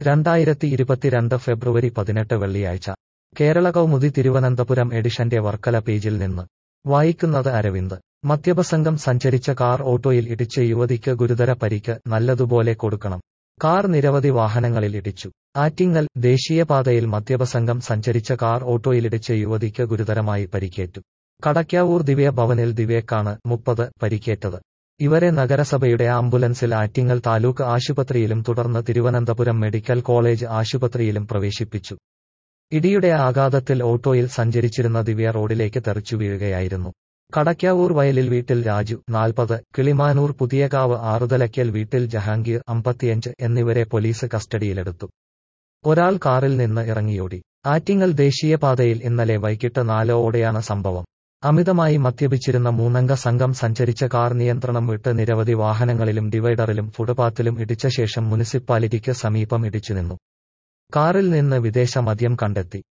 രണ്ടായിരത്തി ഇരുപത്തിരണ്ട് ഫെബ്രുവരി പതിനെട്ട് വെള്ളിയാഴ്ച കേരള കൗമുദി തിരുവനന്തപുരം എഡിഷന്റെ വർക്കല പേജിൽ നിന്ന് വായിക്കുന്നത് അരവിന്ദ് മദ്യപസംഘം സഞ്ചരിച്ച കാർ ഓട്ടോയിൽ ഇടിച്ച് യുവതിക്ക് ഗുരുതര പരിക്ക് നല്ലതുപോലെ കൊടുക്കണം കാർ നിരവധി വാഹനങ്ങളിൽ ഇടിച്ചു ആറ്റിങ്ങൽ ദേശീയപാതയിൽ മദ്യപസംഘം സഞ്ചരിച്ച കാർ ഓട്ടോയിലിടിച്ച് യുവതിക്ക് ഗുരുതരമായി പരിക്കേറ്റു കടയ്ക്കാവൂർ ദിവ്യ ഭവനിൽ ദിവ്യക്കാണ് മുപ്പത് പരിക്കേറ്റത് ഇവരെ നഗരസഭയുടെ ആംബുലൻസിൽ ആറ്റിങ്ങൽ താലൂക്ക് ആശുപത്രിയിലും തുടർന്ന് തിരുവനന്തപുരം മെഡിക്കൽ കോളേജ് ആശുപത്രിയിലും പ്രവേശിപ്പിച്ചു ഇടിയുടെ ആഘാതത്തിൽ ഓട്ടോയിൽ സഞ്ചരിച്ചിരുന്ന ദിവ്യ റോഡിലേക്ക് തെറിച്ചു വീഴുകയായിരുന്നു കടയ്ക്കാവൂർ വയലിൽ വീട്ടിൽ രാജു നാൽപ്പത് കിളിമാനൂർ പുതിയകാവ് ആറുതലയ്ക്കൽ വീട്ടിൽ ജഹാംഗീർ അമ്പത്തിയഞ്ച് എന്നിവരെ പോലീസ് കസ്റ്റഡിയിലെടുത്തു ഒരാൾ കാറിൽ നിന്ന് ഇറങ്ങിയോടി ആറ്റിങ്ങൽ ദേശീയപാതയിൽ ഇന്നലെ വൈകിട്ട് നാലോടെയാണ് സംഭവം അമിതമായി മദ്യപിച്ചിരുന്ന മൂന്നംഗ സംഘം സഞ്ചരിച്ച കാർ നിയന്ത്രണം വിട്ട് നിരവധി വാഹനങ്ങളിലും ഡിവൈഡറിലും ഫുട്പാത്തിലും ഇടിച്ച ശേഷം മുനിസിപ്പാലിറ്റിക്ക് സമീപം ഇടിച്ചുനിന്നു കാറിൽ നിന്ന് വിദേശ മദ്യം കണ്ടെത്തി